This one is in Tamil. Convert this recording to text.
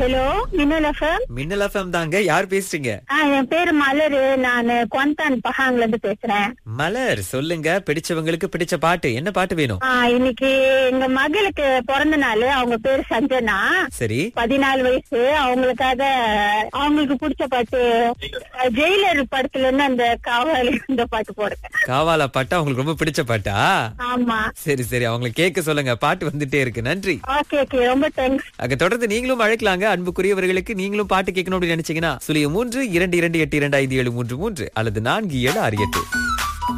ஹலோ மின்னல் எஃப்எம் மின்னல் எஃப்எம் தாங்க யார் பேசுறீங்க ஆ என் பேரு மலரு நான் குவந்தான் பஹாங்ல இருந்து பேசுறேன் மலர் சொல்லுங்க பிடிச்சவங்களுக்கு பிடிச்ச பாட்டு என்ன பாட்டு வேணும் ஆ இன்னைக்கு எங்க மகளுக்கு பிறந்த நாள் அவங்க பேரு சஞ்சனா சரி பதினாலு வயசு அவங்களுக்காக அவங்களுக்கு பிடிச்ச பாட்டு அஹ், ஜெயிலர் படத்துல இருந்து அந்த காவல் இந்த பாட்டு போடுங்க காவாலா பாட்டா உங்களுக்கு ரொம்ப பிடிச்ச பாட்டா ஆமா சரி சரி அவங்களை கேட்க சொல்லுங்க பாட்டு வந்துட்டே இருக்கு நன்றி ஓகே ஓகே ரொம்ப தேங்க்ஸ் அங்க தொடர்ந்து நீங்களும் அழைக்கலாங்க அன்புக்குரியவர்களுக்கு நீங்களும் பாட்டு கேட்கணும் அப்படின்னு நினைச்சீங்கன்னா சுழிய மூன்று இரண்டு இரண்டு எட்டு இரண்டு ஐந்து ஏழு மூன்று மூன்று அல்லது நான்கு ஏழு ஆறு எட்டு